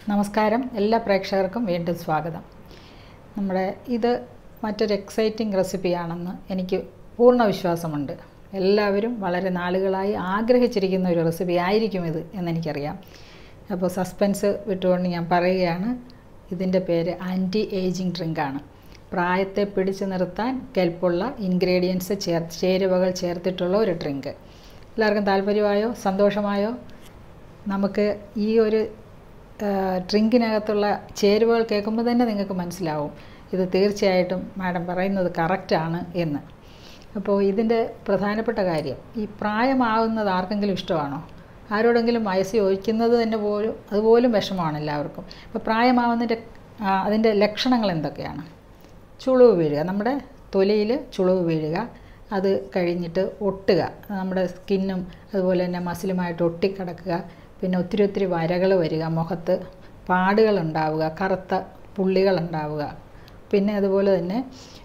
നമസ്കാരം എല്ലാ പ്രേക്ഷകർക്കും വീണ്ടും സ്വാഗതം നമ്മുടെ ഇത് മറ്റൊരു എക്സൈറ്റിംഗ് റെസിപ്പിയാണെന്ന് എനിക്ക് പൂർണ്ണ വിശ്വാസമുണ്ട് എല്ലാവരും വളരെ നാളുകളായി ആഗ്രഹിച്ചിരിക്കുന്ന ഒരു റെസിപ്പി ആയിരിക്കും ഇത് എന്നെനിക്കറിയാം അപ്പോൾ സസ്പെൻസ് വിട്ടുകൊണ്ട് ഞാൻ പറയുകയാണ് ഇതിൻ്റെ പേര് ആൻറ്റി ഏജിങ് ഡ്രിങ്കാണ് പ്രായത്തെ പിടിച്ചു നിർത്താൻ കെൽപ്പുള്ള ഇൻഗ്രീഡിയൻസ് ചേർ ചേരുവകൾ ചേർത്തിട്ടുള്ള ഒരു ഡ്രിങ്ക് എല്ലാവർക്കും താല്പര്യമായോ സന്തോഷമായോ നമുക്ക് ഈ ഒരു ഡ്രിങ്കിനകത്തുള്ള ചേരുവകൾ കേൾക്കുമ്പോൾ തന്നെ നിങ്ങൾക്ക് മനസ്സിലാവും ഇത് തീർച്ചയായിട്ടും മാഡം പറയുന്നത് കറക്റ്റാണ് എന്ന് അപ്പോൾ ഇതിൻ്റെ പ്രധാനപ്പെട്ട കാര്യം ഈ പ്രായമാവുന്നത് ആർക്കെങ്കിലും ഇഷ്ടമാണോ ആരോടെങ്കിലും വയസ്സ് ചോദിക്കുന്നത് തന്നെ പോലും അതുപോലും വിഷമമാണ് എല്ലാവർക്കും അപ്പോൾ പ്രായമാവുന്നതിൻ്റെ അതിൻ്റെ ലക്ഷണങ്ങൾ എന്തൊക്കെയാണ് ചുളിവ് വീഴുക നമ്മുടെ തൊലിയിൽ ചുളിവ് വീഴുക അത് കഴിഞ്ഞിട്ട് ഒട്ടുക നമ്മുടെ സ്കിന്നും അതുപോലെ തന്നെ മസിലുമായിട്ട് ഒട്ടിക്കിടക്കുക പിന്നെ ഒത്തിരി ഒത്തിരി വരകൾ വരിക മുഖത്ത് പാടുകൾ ഉണ്ടാവുക കറുത്ത പുള്ളികൾ ഉണ്ടാവുക പിന്നെ അതുപോലെ തന്നെ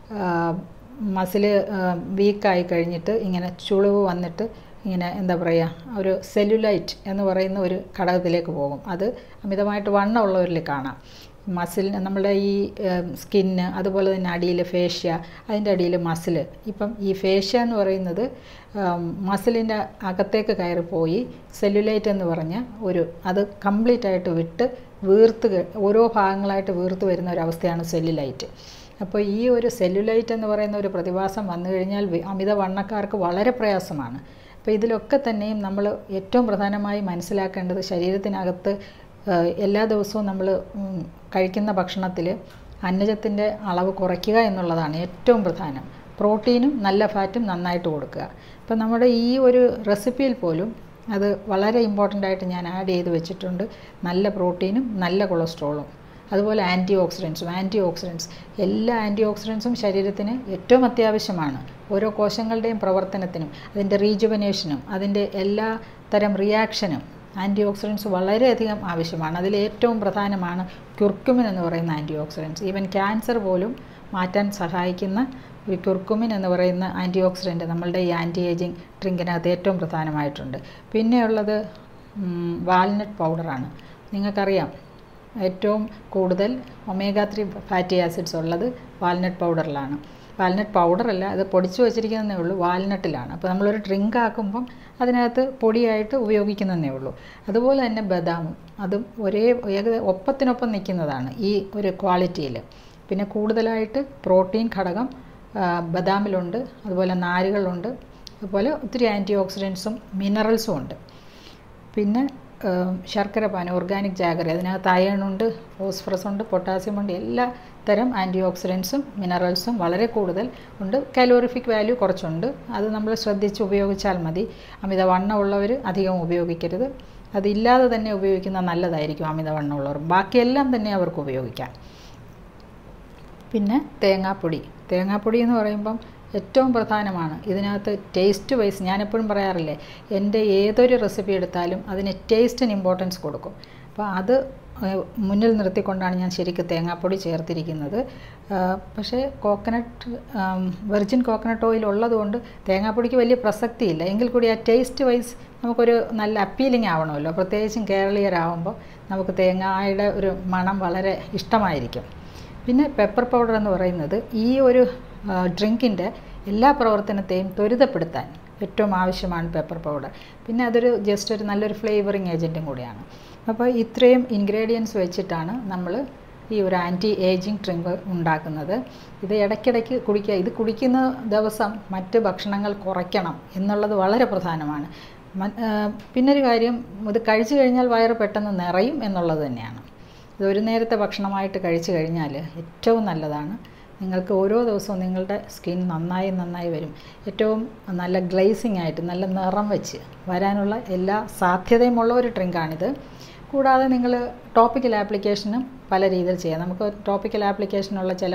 മസിൽ വീക്കായി കഴിഞ്ഞിട്ട് ഇങ്ങനെ ചുളിവ് വന്നിട്ട് ഇങ്ങനെ എന്താ പറയുക ഒരു സെല്ലുലൈറ്റ് എന്ന് പറയുന്ന ഒരു ഘടകത്തിലേക്ക് പോകും അത് അമിതമായിട്ട് വണ്ണമുള്ളവരിൽ കാണാം മസിൽ നമ്മുടെ ഈ സ്കിന്ന് അതുപോലെ തന്നെ അടിയിൽ ഫേഷ്യ അതിൻ്റെ അടിയിൽ മസിൽ ഇപ്പം ഈ ഫേഷ്യ എന്ന് പറയുന്നത് മസിലിൻ്റെ അകത്തേക്ക് കയറിപ്പോയി സെല്ലുലൈറ്റ് എന്ന് പറഞ്ഞ ഒരു അത് കംപ്ലീറ്റ് ആയിട്ട് വിട്ട് വീർത്ത് ഓരോ ഭാഗങ്ങളായിട്ട് വീർത്ത് വരുന്ന ഒരു അവസ്ഥയാണ് സെല്ലുലൈറ്റ് അപ്പോൾ ഈ ഒരു സെല്ലുലൈറ്റ് എന്ന് പറയുന്ന ഒരു പ്രതിഭാസം വന്നു കഴിഞ്ഞാൽ അമിത വണ്ണക്കാർക്ക് വളരെ പ്രയാസമാണ് അപ്പോൾ ഇതിലൊക്കെ തന്നെയും നമ്മൾ ഏറ്റവും പ്രധാനമായി മനസ്സിലാക്കേണ്ടത് ശരീരത്തിനകത്ത് എല്ലാ ദിവസവും നമ്മൾ കഴിക്കുന്ന ഭക്ഷണത്തിൽ അന്നജത്തിൻ്റെ അളവ് കുറയ്ക്കുക എന്നുള്ളതാണ് ഏറ്റവും പ്രധാനം പ്രോട്ടീനും നല്ല ഫാറ്റും നന്നായിട്ട് കൊടുക്കുക അപ്പോൾ നമ്മുടെ ഈ ഒരു റെസിപ്പിയിൽ പോലും അത് വളരെ ഇമ്പോർട്ടൻ്റ് ആയിട്ട് ഞാൻ ആഡ് ചെയ്ത് വെച്ചിട്ടുണ്ട് നല്ല പ്രോട്ടീനും നല്ല കൊളസ്ട്രോളും അതുപോലെ ആൻറ്റി ഓക്സിഡൻസും ആൻറ്റി ഓക്സിഡൻസ് എല്ലാ ആൻറ്റി ഓക്സിഡൻസും ശരീരത്തിന് ഏറ്റവും അത്യാവശ്യമാണ് ഓരോ കോശങ്ങളുടെയും പ്രവർത്തനത്തിനും അതിൻ്റെ റീജുവനേഷനും അതിൻ്റെ എല്ലാ തരം റിയാക്ഷനും ആൻറ്റി ഓക്സിഡൻസ് വളരെയധികം ആവശ്യമാണ് അതിൽ ഏറ്റവും പ്രധാനമാണ് ക്യുർക്കുമിൻ എന്ന് പറയുന്ന ആൻറ്റി ഓക്സിഡൻസ് ഈവൻ ക്യാൻസർ പോലും മാറ്റാൻ സഹായിക്കുന്ന ഒരു ക്യുർക്കുമിൻ എന്ന് പറയുന്ന ആൻറ്റി ഓക്സിഡൻറ്റ് നമ്മളുടെ ഈ ആൻറ്റി ഏജിങ് ഡ്രിങ്കിനകത്ത് ഏറ്റവും പ്രധാനമായിട്ടുണ്ട് പിന്നെയുള്ളത് വാൽനട്ട് പൗഡറാണ് നിങ്ങൾക്കറിയാം ഏറ്റവും കൂടുതൽ ഒമേഗ ത്രീ ഫാറ്റി ആസിഡ്സ് ഉള്ളത് വാൽനട്ട് പൗഡറിലാണ് വാൽനട്ട് പൗഡറല്ല അത് പൊടിച്ചു വച്ചിരിക്കുന്നതേ ഉള്ളൂ വാൽനട്ടിലാണ് അപ്പോൾ നമ്മളൊരു ഡ്രിങ്ക് ആക്കുമ്പം അതിനകത്ത് പൊടിയായിട്ട് ഉപയോഗിക്കുന്നതേ ഉള്ളൂ അതുപോലെ തന്നെ ബദാമും അതും ഒരേ ഏകദേശം ഒപ്പത്തിനൊപ്പം നിൽക്കുന്നതാണ് ഈ ഒരു ക്വാളിറ്റിയിൽ പിന്നെ കൂടുതലായിട്ട് പ്രോട്ടീൻ ഘടകം ബദാമിലുണ്ട് അതുപോലെ നാരുകളുണ്ട് അതുപോലെ ഒത്തിരി ആൻറ്റി ഓക്സിഡൻസും മിനറൽസും ഉണ്ട് പിന്നെ ശർക്കര പാൻ ഓർഗാനിക് ജാഗറി അതിനകത്ത് അയൺ ഉണ്ട് ഫോസ്ഫറസ് ഉണ്ട് പൊട്ടാസ്യം ഉണ്ട് എല്ലാ തരം ആൻറ്റി ഓക്സിഡൻസും മിനറൽസും വളരെ കൂടുതൽ ഉണ്ട് കാലോറിഫിക് വാല്യൂ കുറച്ചുണ്ട് അത് നമ്മൾ ശ്രദ്ധിച്ച് ഉപയോഗിച്ചാൽ മതി അമിതവണ്ണമുള്ളവർ അധികം ഉപയോഗിക്കരുത് അതില്ലാതെ തന്നെ ഉപയോഗിക്കുന്ന നല്ലതായിരിക്കും അമിതവണ്ണമുള്ളവർ ബാക്കിയെല്ലാം തന്നെ അവർക്ക് ഉപയോഗിക്കാം പിന്നെ തേങ്ങാപ്പൊടി തേങ്ങാപ്പൊടി എന്ന് പറയുമ്പം ഏറ്റവും പ്രധാനമാണ് ഇതിനകത്ത് ടേസ്റ്റ് വൈസ് ഞാനെപ്പോഴും പറയാറില്ലേ എൻ്റെ ഏതൊരു റെസിപ്പി എടുത്താലും അതിന് ടേസ്റ്റിന് ഇമ്പോർട്ടൻസ് കൊടുക്കും അപ്പോൾ അത് മുന്നിൽ നിർത്തിക്കൊണ്ടാണ് ഞാൻ ശരിക്കും തേങ്ങാപ്പൊടി ചേർത്തിരിക്കുന്നത് പക്ഷേ കോക്കനട്ട് വെർജിൻ കോക്കനട്ട് ഓയിൽ ഉള്ളതുകൊണ്ട് തേങ്ങാപ്പൊടിക്ക് വലിയ പ്രസക്തിയില്ല എങ്കിൽ കൂടി ആ ടേസ്റ്റ് വൈസ് നമുക്കൊരു നല്ല അപ്പീലിംഗ് ആവണമല്ലോ പ്രത്യേകിച്ചും കേരളീയരാകുമ്പോൾ നമുക്ക് തേങ്ങായുടെ ഒരു മണം വളരെ ഇഷ്ടമായിരിക്കും പിന്നെ പെപ്പർ പൗഡർ എന്ന് പറയുന്നത് ഈ ഒരു ഡ്രിങ്കിൻ്റെ എല്ലാ പ്രവർത്തനത്തെയും ത്വരിതപ്പെടുത്താൻ ഏറ്റവും ആവശ്യമാണ് പെപ്പർ പൗഡർ പിന്നെ അതൊരു ജസ്റ്റ് ഒരു നല്ലൊരു ഫ്ലേവറിങ് ഏജൻറ്റും കൂടിയാണ് അപ്പോൾ ഇത്രയും ഇൻഗ്രീഡിയൻസ് വെച്ചിട്ടാണ് നമ്മൾ ഈ ഒരു ആൻറ്റി ഏജിങ് ഡ്രിങ്ക് ഉണ്ടാക്കുന്നത് ഇത് ഇടയ്ക്കിടയ്ക്ക് കുടിക്കുക ഇത് കുടിക്കുന്ന ദിവസം മറ്റ് ഭക്ഷണങ്ങൾ കുറയ്ക്കണം എന്നുള്ളത് വളരെ പ്രധാനമാണ് പിന്നൊരു കാര്യം ഇത് കഴിച്ചു കഴിഞ്ഞാൽ വയറ് പെട്ടെന്ന് നിറയും എന്നുള്ളത് തന്നെയാണ് ഇത് ഒരു നേരത്തെ ഭക്ഷണമായിട്ട് കഴിച്ചു കഴിഞ്ഞാൽ ഏറ്റവും നല്ലതാണ് നിങ്ങൾക്ക് ഓരോ ദിവസവും നിങ്ങളുടെ സ്കിൻ നന്നായി നന്നായി വരും ഏറ്റവും നല്ല ഗ്ലേസിങ് ആയിട്ട് നല്ല നിറം വെച്ച് വരാനുള്ള എല്ലാ സാധ്യതയുമുള്ള ഒരു ഡ്രിങ്കാണിത് കൂടാതെ നിങ്ങൾ ടോപ്പിക്കൽ ആപ്ലിക്കേഷനും പല രീതിയിൽ ചെയ്യാം നമുക്ക് ടോപ്പിക്കൽ ആപ്ലിക്കേഷനുള്ള ചില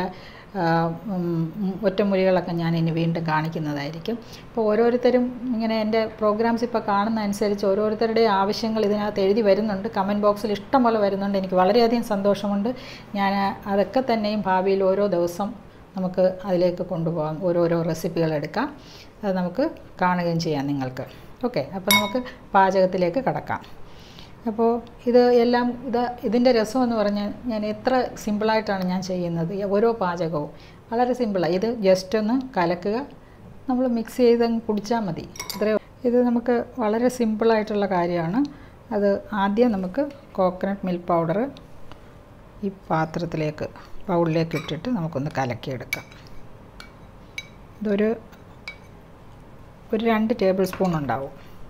ഒറ്റമൊഴികളൊക്കെ ഞാൻ ഇനി വീണ്ടും കാണിക്കുന്നതായിരിക്കും അപ്പോൾ ഓരോരുത്തരും ഇങ്ങനെ എൻ്റെ പ്രോഗ്രാംസ് ഇപ്പോൾ കാണുന്ന അനുസരിച്ച് ഓരോരുത്തരുടെ ആവശ്യങ്ങൾ ഇതിനകത്ത് എഴുതി വരുന്നുണ്ട് കമൻറ്റ് ബോക്സിൽ ഇഷ്ടം പോലെ വരുന്നുണ്ട് എനിക്ക് വളരെയധികം സന്തോഷമുണ്ട് ഞാൻ അതൊക്കെ തന്നെയും ഭാവിയിൽ ഓരോ ദിവസം നമുക്ക് അതിലേക്ക് കൊണ്ടുപോകാം ഓരോരോ റെസിപ്പികൾ എടുക്കാം അത് നമുക്ക് കാണുകയും ചെയ്യാം നിങ്ങൾക്ക് ഓക്കെ അപ്പോൾ നമുക്ക് പാചകത്തിലേക്ക് കടക്കാം അപ്പോൾ ഇത് എല്ലാം ഇത് ഇതിൻ്റെ രസമെന്ന് പറഞ്ഞാൽ ഞാൻ എത്ര സിമ്പിളായിട്ടാണ് ഞാൻ ചെയ്യുന്നത് ഈ ഓരോ പാചകവും വളരെ സിമ്പിളാണ് ഇത് ജസ്റ്റ് ഒന്ന് കലക്കുക നമ്മൾ മിക്സ് ചെയ്ത് അങ്ങ് കുടിച്ചാൽ മതി ഇത്രയോ ഇത് നമുക്ക് വളരെ സിമ്പിളായിട്ടുള്ള കാര്യമാണ് അത് ആദ്യം നമുക്ക് കോക്കനട്ട് മിൽക്ക് പൗഡർ ഈ പാത്രത്തിലേക്ക് ബൗളിലേക്ക് ഇട്ടിട്ട് നമുക്കൊന്ന് കലക്കിയെടുക്കാം ഇതൊരു ഒരു രണ്ട് ടേബിൾ സ്പൂൺ ഉണ്ടാവും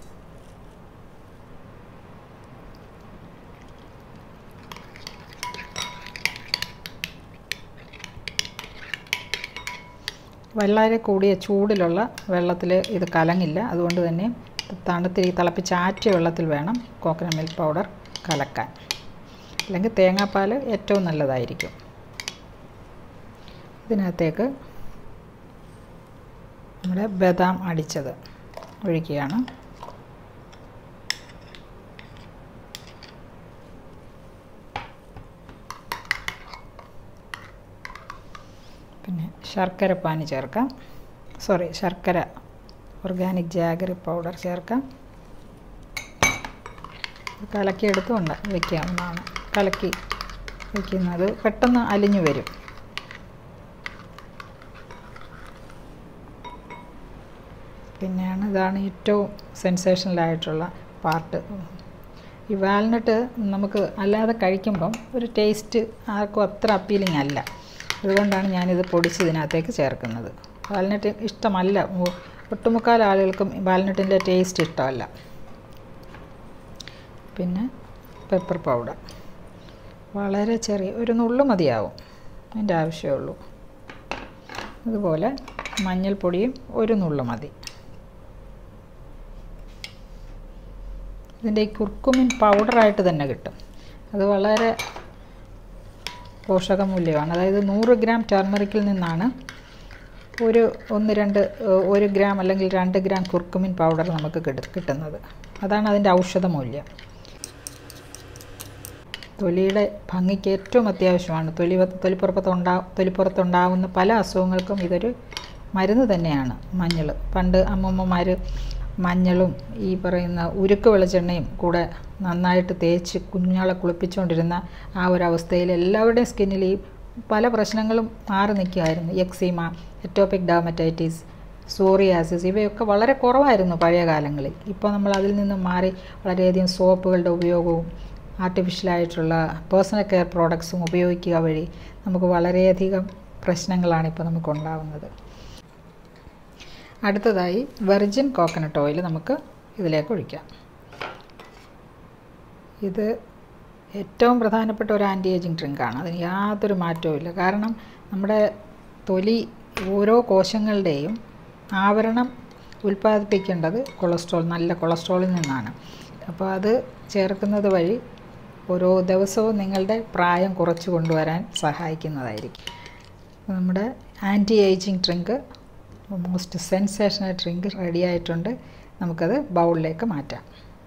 വളരെ കൂടിയ ചൂടിലുള്ള വെള്ളത്തിൽ ഇത് കലങ്ങില്ല അതുകൊണ്ട് തന്നെ തണുത്തിരി തിളപ്പിച്ചാറ്റിയ വെള്ളത്തിൽ വേണം കോക്കനട്ട് മിൽക്ക് പൗഡർ കലക്കാൻ അല്ലെങ്കിൽ തേങ്ങാപ്പാൽ ഏറ്റവും നല്ലതായിരിക്കും ഇതിനകത്തേക്ക് നമ്മുടെ ബദാം അടിച്ചത് ഒഴിക്കുകയാണ് പിന്നെ ശർക്കര പാനി ചേർക്കാം സോറി ശർക്കര ഓർഗാനിക് ജാഗറി പൗഡർ ചേർക്കാം കലക്കിയെടുത്ത് ഉണ്ട് വയ്ക്കാവുന്നതാണ് കലക്കി വയ്ക്കുന്നത് പെട്ടെന്ന് അലിഞ്ഞു വരും പിന്നെയാണ് ഇതാണ് ഏറ്റവും സെൻസേഷണലായിട്ടുള്ള പാർട്ട് ഈ വാൽനട്ട് നമുക്ക് അല്ലാതെ കഴിക്കുമ്പം ഒരു ടേസ്റ്റ് ആർക്കും അത്ര അപ്പീലിംഗ് അല്ല അതുകൊണ്ടാണ് ഞാനിത് പൊടിച്ച് ഇതിനകത്തേക്ക് ചേർക്കുന്നത് വാൽനട്ട് ഇഷ്ടമല്ല ഒട്ടുമുക്കാൽ ആളുകൾക്കും വാൽനട്ടിൻ്റെ ടേസ്റ്റ് ഇഷ്ടമല്ല പിന്നെ പെപ്പർ പൗഡർ വളരെ ചെറിയ ഒരു നുള്ളു മതിയാവും അതിൻ്റെ ആവശ്യമുള്ളൂ അതുപോലെ മഞ്ഞൾപ്പൊടിയും ഒരു നുള്ളു മതി ഇതിൻ്റെ ഈ കുർക്കുമിൻ പൗഡറായിട്ട് തന്നെ കിട്ടും അത് വളരെ പോഷകമൂല്യമാണ് അതായത് നൂറ് ഗ്രാം ടർമറിക്കിൽ നിന്നാണ് ഒരു ഒന്ന് രണ്ട് ഒരു ഗ്രാം അല്ലെങ്കിൽ രണ്ട് ഗ്രാം കുർക്കുമിൻ പൗഡർ നമുക്ക് കിട്ടുന്നത് അതാണ് അതിൻ്റെ ഔഷധ മൂല്യം തൊലിയുടെ ഭംഗിക്ക് ഏറ്റവും അത്യാവശ്യമാണ് തൊലി തൊലിപ്പുറത്തുണ്ടാ തൊലിപ്പുറത്തുണ്ടാവുന്ന പല അസുഖങ്ങൾക്കും ഇതൊരു മരുന്ന് തന്നെയാണ് മഞ്ഞൾ പണ്ട് അമ്മമ്മമാർ മഞ്ഞളും ഈ പറയുന്ന ഉരുക്ക് വെളിച്ചെണ്ണയും കൂടെ നന്നായിട്ട് തേച്ച് കുഞ്ഞുങ്ങളെ കുളിപ്പിച്ചുകൊണ്ടിരുന്ന ആ ഒരു അവസ്ഥയിൽ എല്ലാവരുടെയും സ്കിന്നിൽ ഈ പല പ്രശ്നങ്ങളും മാറി നിൽക്കുമായിരുന്നു എക്സീമ എറ്റോപിക് ഡാമറ്റൈറ്റിസ് സോറിയാസിസ് ഇവയൊക്കെ വളരെ കുറവായിരുന്നു പഴയ കാലങ്ങളിൽ ഇപ്പോൾ നമ്മൾ അതിൽ നിന്ന് മാറി വളരെയധികം സോപ്പുകളുടെ ഉപയോഗവും ആർട്ടിഫിഷ്യലായിട്ടുള്ള പേഴ്സണൽ കെയർ പ്രോഡക്ട്സും ഉപയോഗിക്കുക വഴി നമുക്ക് വളരെയധികം പ്രശ്നങ്ങളാണ് ഇപ്പോൾ നമുക്കുണ്ടാവുന്നത് അടുത്തതായി വെർജിൻ കോക്കനട്ട് ഓയിൽ നമുക്ക് ഇതിലേക്ക് ഒഴിക്കാം ഇത് ഏറ്റവും പ്രധാനപ്പെട്ട ഒരു ആൻറ്റി ഏജിങ് ഡ്രിങ്കാണ് അതിന് യാതൊരു മാറ്റവും ഇല്ല കാരണം നമ്മുടെ തൊലി ഓരോ കോശങ്ങളുടെയും ആവരണം ഉൽപ്പാദിപ്പിക്കേണ്ടത് കൊളസ്ട്രോൾ നല്ല കൊളസ്ട്രോളിൽ നിന്നാണ് അപ്പോൾ അത് ചേർക്കുന്നത് വഴി ഓരോ ദിവസവും നിങ്ങളുടെ പ്രായം കുറച്ച് കൊണ്ടുവരാൻ സഹായിക്കുന്നതായിരിക്കും നമ്മുടെ anti ageing drink most sensational drink ready ആയിട്ടുണ്ട് നമുക്കത് ബൗളിലേക്ക് മാറ്റാം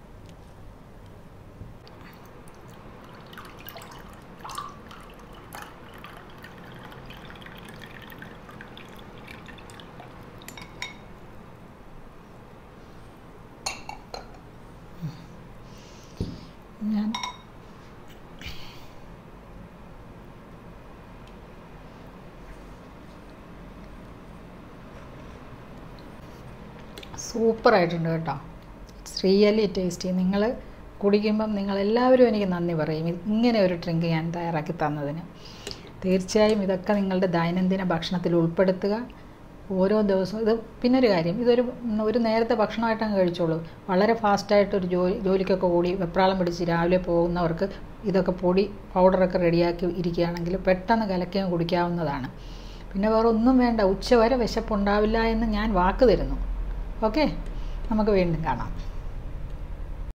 ഞാൻ സൂപ്പറായിട്ടുണ്ട് കേട്ടോ ഇറ്റ്സ് റിയലി ടേസ്റ്റി നിങ്ങൾ കുടിക്കുമ്പം നിങ്ങളെല്ലാവരും എനിക്ക് നന്ദി പറയും ഇങ്ങനെ ഒരു ഡ്രിങ്ക് ഞാൻ തയ്യാറാക്കി തന്നതിന് തീർച്ചയായും ഇതൊക്കെ നിങ്ങളുടെ ദൈനംദിന ഭക്ഷണത്തിൽ ഉൾപ്പെടുത്തുക ഓരോ ദിവസവും ഇത് പിന്നൊരു കാര്യം ഇതൊരു ഒരു നേരത്തെ ഭക്ഷണമായിട്ട് അങ്ങ് കഴിച്ചോളൂ വളരെ ഫാസ്റ്റായിട്ട് ഒരു ജോലി ജോലിക്കൊക്കെ ഓടി വെപ്രാളം പിടിച്ച് രാവിലെ പോകുന്നവർക്ക് ഇതൊക്കെ പൊടി പൗഡറൊക്കെ റെഡിയാക്കി ഇരിക്കുകയാണെങ്കിൽ പെട്ടെന്ന് കലക്കി കുടിക്കാവുന്നതാണ് പിന്നെ വേറെ ഒന്നും വേണ്ട ഉച്ചവരെ വിശപ്പുണ്ടാവില്ല എന്ന് ഞാൻ വാക്ക് തരുന്നു ഓക്കെ നമുക്ക് വീണ്ടും കാണാം